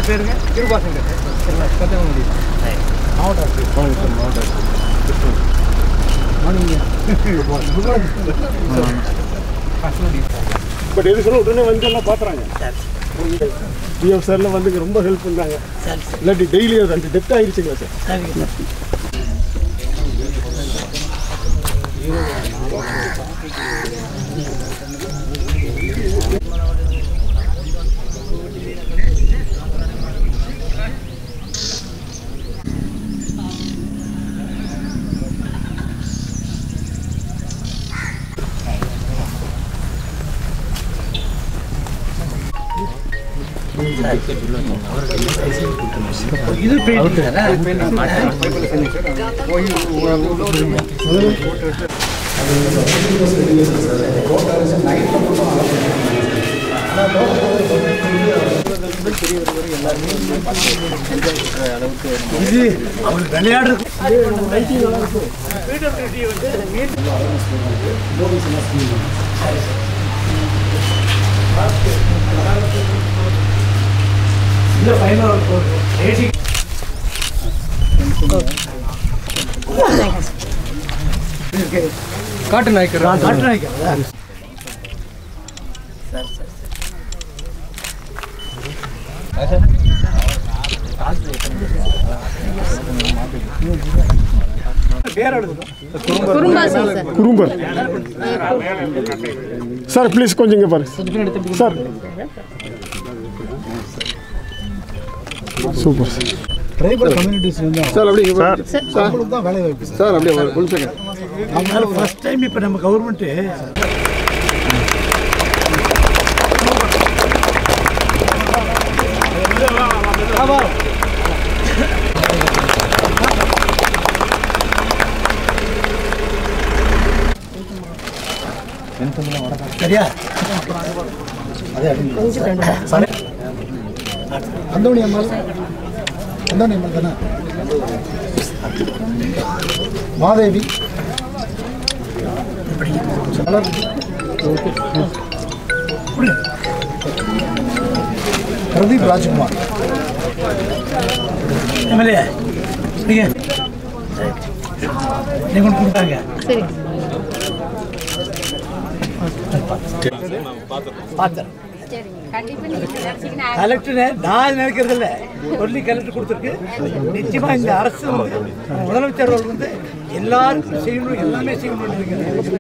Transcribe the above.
என்ன பேருங்க கிருபாசங்கர் கொத்தமல்லி மாவட்ட ஆசிரியர் மாவட்ட பட் எது சொல்ல உடனே வந்து எல்லாம் பார்த்துறாங்க பிஎஃப் சார்லாம் வந்து இங்க ரொம்ப ஹெல்ப் பண்ணாங்க இல்லாட்டி டெய்லி ரெண்டு டெத் ஆயிடுச்சுங்களா சார் இது பெயிண்ட் இது அவங்களுக்கு விளையாடுறது இந்த ஃபைனல் ரேட்டிங் காட்டு நாய்க்கர் காட்டு நாய்க்கர் பேர் எடுக்கணும் குறும்பாசம் சார் குறும்பர் சார் ப்ளீஸ் கொஞ்சம் இங்கே பாருங்க sir super sir tribal communities வந்து சார் அப்படியே சார் அவங்களுக்கு தான் வேலை வாய்ப்பு சார் சார் அப்படியே ஒரு செகண்ட் அதனால ஃபர்ஸ்ட் டைம் இப்போ நம்ம கவர்மெண்ட்டு சரியா சரி. அந்தோணி அம்மா அந்தோணி அம்மா தானே மாதேவி நல்லா இருக்கு. புரியுது. பிரதீப் ராஜ்குமார் எம்எல்ஏ நீங்க நீங்க ஒன்று கொடுத்தாங்க சரி பார்த்தேன் சரி கண்டிப்பா நீங்க நினைச்சீங்கன்னா கலெக்டர் நான் நினைக்கிறது இல்லை சொல்லி கலெக்டர் கொடுத்துருக்கு நிச்சயமா இந்த அரசு வந்து முதலமைச்சர் அவர்கள் வந்து எல்லாருக்கும் செய்யணும் எல்லாமே செய்யணும்னு நினைக்கிறேன்